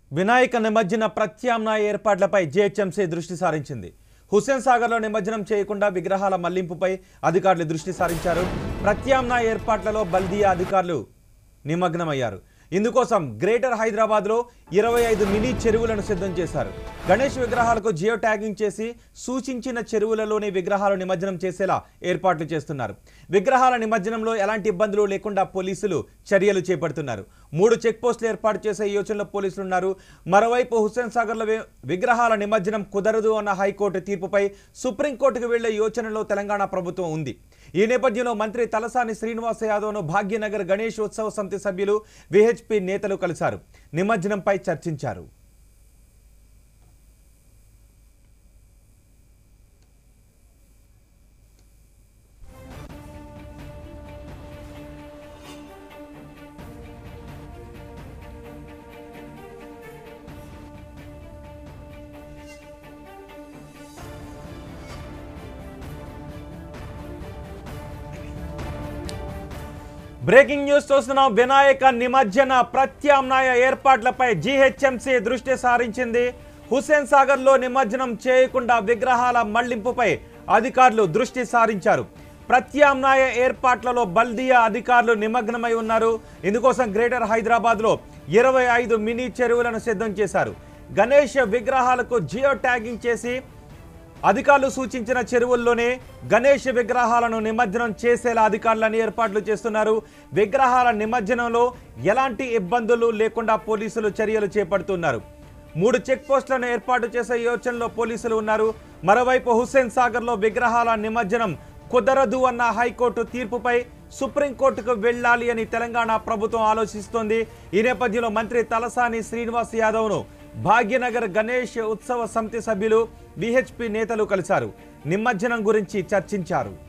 వినాయక నిమజ్జన ప్రత్యామ్నాయ ఏర్పాట్లపై జీహెచ్ఎంసీ దృష్టి సారించింది హుస్సేన్ సాగర్లో నిమజ్జనం చేయకుండా విగ్రహాల మళ్లింపుపై అధికారులు దృష్టి సారించారు ప్రత్యామ్నాయ ఏర్పాట్లలో బల్దియా అధికారులు నిమగ్నమయ్యారు ఇందుకోసం గ్రేటర్ హైదరాబాద్లో ఇరవై ఐదు మినీ చెరువులను సిద్ధం చేశారు గణేష్ విగ్రహాలకు జియో ట్యాగింగ్ చేసి సూచించిన చెరువులలోని విగ్రహాలు నిమజ్జనం చేసేలా ఏర్పాట్లు చేస్తున్నారు విగ్రహాల నిమజ్జనంలో ఎలాంటి ఇబ్బందులు లేకుండా పోలీసులు చర్యలు చేపడుతున్నారు మూడు చెక్ పోస్టులు ఏర్పాటు చేసే యోచనలో పోలీసులు ఉన్నారు మరోవైపు హుస్సేన్ సాగర్లో వి- విగ్రహాల నిమజ్జనం కుదరదు అన్న హైకోర్టు తీర్పుపై సుప్రీంకోర్టుకు వెళ్లే యోచనలో తెలంగాణ ప్రభుత్వం ఉంది ఈ నేపథ్యంలో మంత్రి తలసాని శ్రీనివాస యాదవ్ను భాగ్యనగర్ గణేష్ ఉత్సవ సమితి సభ్యులు విహెచ్పి నేతలు కలిశారు నిమజ్జనంపై చర్చించారు బ్రేకింగ్ న్యూస్ చూస్తున్నాం వినాయక నిమజ్జన ప్రత్యామ్నాయ ఏర్పాట్లపై జీహెచ్ఎంసీ దృష్టి సారించింది హుస్సేన్ సాగర్లో నిమజ్జనం చేయకుండా విగ్రహాల మళ్లింపుపై అధికారులు దృష్టి సారించారు ప్రత్యామ్నాయ ఏర్పాట్లలో బల్దియా అధికారులు నిమగ్నమై ఉన్నారు ఇందుకోసం గ్రేటర్ హైదరాబాద్లో ఇరవై ఐదు మినీ చెరువులను సిద్ధం చేశారు గణేష్ విగ్రహాలకు జియో ట్యాగింగ్ చేసి అధికారులు సూచించిన చెరువుల్లోనే గణేష్ విగ్రహాలను నిమజ్జనం చేసేలా అధికారులను ఏర్పాట్లు చేస్తున్నారు విగ్రహాల నిమజ్జనంలో ఎలాంటి ఇబ్బందులు లేకుండా పోలీసులు చర్యలు చేపడుతున్నారు మూడు చెక్ పోస్టులను ఏర్పాటు చేసే యోచనలో పోలీసులు ఉన్నారు మరోవైపు హుస్సేన్ సాగర్లో విగ్రహాల నిమజ్జనం కుదరదు అన్న హైకోర్టు తీర్పుపై సుప్రీంకోర్టుకు వెళ్ళాలి అని తెలంగాణ ప్రభుత్వం ఆలోచిస్తోంది ఈ నేపథ్యంలో మంత్రి తలసాని శ్రీనివాస్ యాదవ్ను భాగ్యనగర్ గణేష్ ఉత్సవ సమితి సభ్యులు విహెచ్పి నేతలు కలిశారు నిమజ్జనం గురించి చర్చించారు